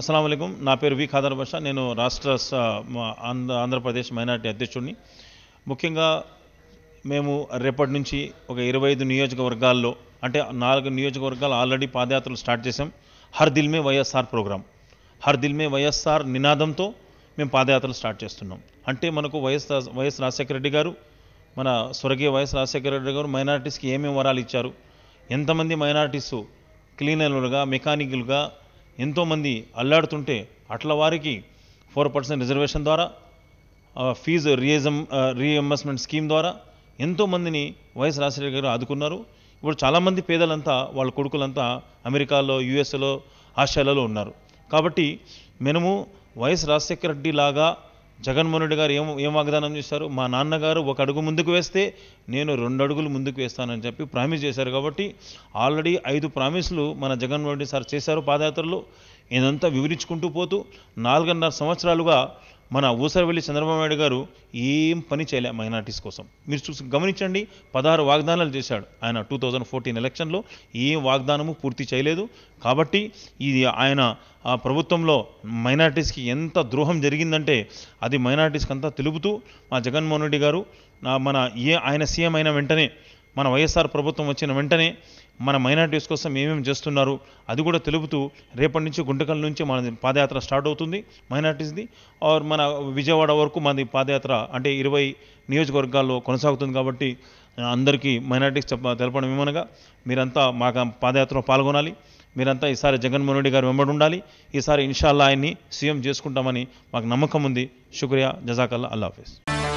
అస్సలం అయికం నా పేరు వి ఖాదర్ బాషా నేను రాష్ట్ర స- మా ఆంధ్ర ఆంధ్రప్రదేశ్ మైనార్టీ అధ్యక్షుడిని ముఖ్యంగా మేము రేపటి నుంచి ఒక ఇరవై ఐదు నియోజకవర్గాల్లో అంటే నాలుగు నియోజకవర్గాలు ఆల్రెడీ పాదయాత్రలు స్టార్ట్ చేసాం హర్ దిల్ మే వైఎస్ఆర్ ప్రోగ్రామ్ హర్ దిల్ మే వైఎస్ఆర్ నినాదంతో మేము పాదయాత్రలు స్టార్ట్ చేస్తున్నాం అంటే మనకు వైఎస్ రా- వైఎస్ రాజశేఖర రెడ్డి గారు మన స్వర్గీయ వైఎస్ రాజశేఖర రెడ్డి గారు మైనారిటీస్కి ఏమేమి వరాలు ఇచ్చారు ఎంతమంది మైనారిటీస్ క్లీనర్లుగా మెకానికల్గా ఎంతోమంది అల్లాడుతుంటే అట్ల వారికి ఫోర్ పర్సెంట్ రిజర్వేషన్ ద్వారా ఆ, ఫీజు రీఎజం రీఎంబర్స్మెంట్ స్కీమ్ ద్వారా ఎంతోమందిని వైఎస్ రాజశేఖర గారు ఆదుకున్నారు ఇప్పుడు చాలామంది పేదలంతా వాళ్ళ కొడుకులంతా అమెరికాలో యుఎస్లో ఆస్ట్రేలియాలో ఉన్నారు కాబట్టి మనము వైఎస్ రాజశేఖర రెడ్డి లాగా జగన్మోహన్ రెడ్డి గారు ఏం ఏం వాగ్దానం చేశారు మా నాన్నగారు ఒక అడుగు ముందుకు వేస్తే నేను రెండు అడుగులు ముందుకు వేస్తానని చెప్పి ప్రామిస్ చేశారు కాబట్టి ఆల్రెడీ ఐదు ప్రామిస్లు మన జగన్మోహన్ రెడ్డి సార్ చేశారు పాదయాత్రలో ఇదంతా వివరించుకుంటూ పోతూ నాలుగున్నర సంవత్సరాలుగా మన ఊసరవెల్లి చంద్రబాబు నాయుడు గారు ఏం పని చేయలే మైనార్టీస్ కోసం మీరు చూసి గమనించండి పదహారు వాగ్దానాలు చేశాడు ఆయన టూ థౌజండ్ ఫోర్టీన్ ఎలక్షన్లో ఏం వాగ్దానము పూర్తి చేయలేదు కాబట్టి ఇది ఆయన ఆ ప్రభుత్వంలో మైనార్టీస్కి ఎంత ద్రోహం జరిగిందంటే అది మైనార్టీస్కి అంతా తెలుపుతూ మా జగన్మోహన్ రెడ్డి గారు నా- మన ఏ ఆయన సీఎం అయిన వెంటనే మన వైఎస్ఆర్ ప్రభుత్వం వచ్చిన వెంటనే మన మైనార్టీస్ కోసం ఏమేమి చేస్తున్నారు అది కూడా తెలుపుతూ రేపటి నుంచి గుంటకల్ నుంచి మన పాదయాత్ర స్టార్ట్ అవుతుంది మైనార్టీస్ది ఆర్ మన విజయవాడ వరకు మనది పాదయాత్ర అంటే ఇరవై నియోజకవర్గాల్లో కొనసాగుతుంది కాబట్టి అందరికీ మైనార్టీస్ చెప్ప తెలపడం ఏమనగా మీరంతా మా పాదయాత్రలో పాల్గొనాలి మీరంతా ఈసారి జగన్మోహన్ రెడ్డి గారు వెంబడి ఉండాలి ఈసారి ఇన్షాల్లా ఆయన్ని సీఎం చేసుకుంటామని మాకు నమ్మకం ఉంది శుక్రియా జజాకల్లా అల్లా హాఫీజ్